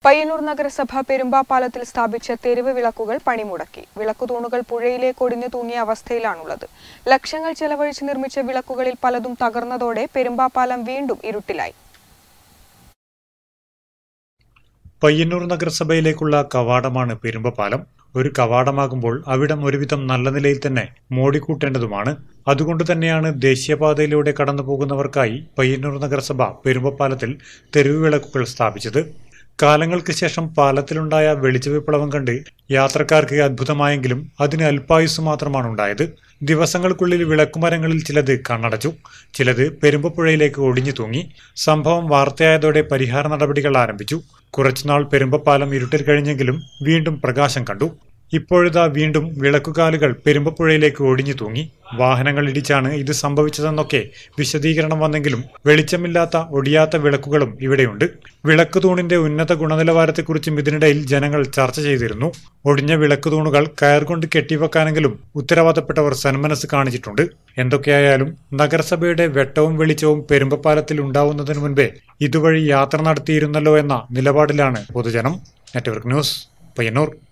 പയ്യന്നൂർ നഗരസഭ പെരുമ്പാപ്പാലത്തിൽ സ്ഥാപിച്ച തെരുവ് വിളക്കുകൾ പണിമുടക്കി വിളക്കുതൂണുകൾ പുഴയിലേക്ക് ഒടിഞ്ഞു തൂങ്ങിയ അവസ്ഥയിലാണുള്ളത് ലക്ഷങ്ങൾ ചെലവഴിച്ച് നിർമ്മിച്ച വിളക്കുകളിൽ പലതും തകർന്നതോടെ പെരുമ്പാപ്പാലം വീണ്ടും ഇരുട്ടിലായി പയ്യന്നൂർ നഗരസഭയിലേക്കുള്ള കവാടമാണ് പെരുമ്പപാലം ഒരു കവാടമാകുമ്പോൾ അവിടം ഒരുവിധം നല്ല നിലയിൽ തന്നെ മോടിക്കൂട്ടേണ്ടതുമാണ് അതുകൊണ്ട് തന്നെയാണ് ദേശീയപാതയിലൂടെ കടന്നു പോകുന്നവർക്കായി പയ്യന്നൂർ നഗരസഭ പെരുമ്പപ്പാലത്തിൽ തെരുവ് വിളക്കുകൾ സ്ഥാപിച്ചത് കാലങ്ങൾക്ക് ശേഷം പാലത്തിലുണ്ടായ വെളിച്ച വിപ്ലവം കണ്ട് യാത്രക്കാർക്ക് അത്ഭുതമായെങ്കിലും അതിന് അല്പായുസ് മാത്രമാണ് ഉണ്ടായത് ദിവസങ്ങൾക്കുള്ളിൽ വിളക്കുമരങ്ങളിൽ ചിലത് കണ്ണടച്ചു ചിലത് പെരുമ്പപ്പുഴയിലേക്ക് ഒടിഞ്ഞു തൂങ്ങി സംഭവം വാർത്തയായതോടെ പരിഹാര നടപടികൾ ആരംഭിച്ചു കുറച്ചുനാൾ പെരുമ്പപ്പാലം ഇരുട്ടിൽ കഴിഞ്ഞെങ്കിലും വീണ്ടും പ്രകാശം കണ്ടു ഇപ്പോഴിതാ വീണ്ടും വിളക്കുകാലുകൾ പെരുമ്പപ്പുഴയിലേക്ക് ഒടിഞ്ഞു തൂങ്ങി വാഹനങ്ങൾ ഇടിച്ചാണ് ഇത് സംഭവിച്ചതെന്നൊക്കെ വിശദീകരണം വന്നെങ്കിലും വെളിച്ചമില്ലാത്ത ഒടിയാത്ത വിളക്കുകളും ഇവിടെയുണ്ട് വിളക്ക് തൂണിന്റെ ഉന്നത ഗുണനിലവാരത്തെക്കുറിച്ചും ഇതിനിടയിൽ ജനങ്ങൾ ചർച്ച ചെയ്തിരുന്നു ഒടിഞ്ഞ വിളക്ക് തൂണുകൾ കയർ കൊണ്ട് കെട്ടിവെക്കാനെങ്കിലും ഉത്തരവാദപ്പെട്ടവർ സന്മനസ് കാണിച്ചിട്ടുണ്ട് എന്തൊക്കെയായാലും നഗരസഭയുടെ വെട്ടവും വെളിച്ചവും പെരുമ്പപ്പാലത്തിൽ ഉണ്ടാവുന്നതിനു മുൻപേ ഇതുവഴി യാത്ര നടത്തിയിരുന്നല്ലോ എന്ന നിലപാടിലാണ് പൊതുജനം നെറ്റ്വർക്ക് ന്യൂസ് പയ്യന്നൂർ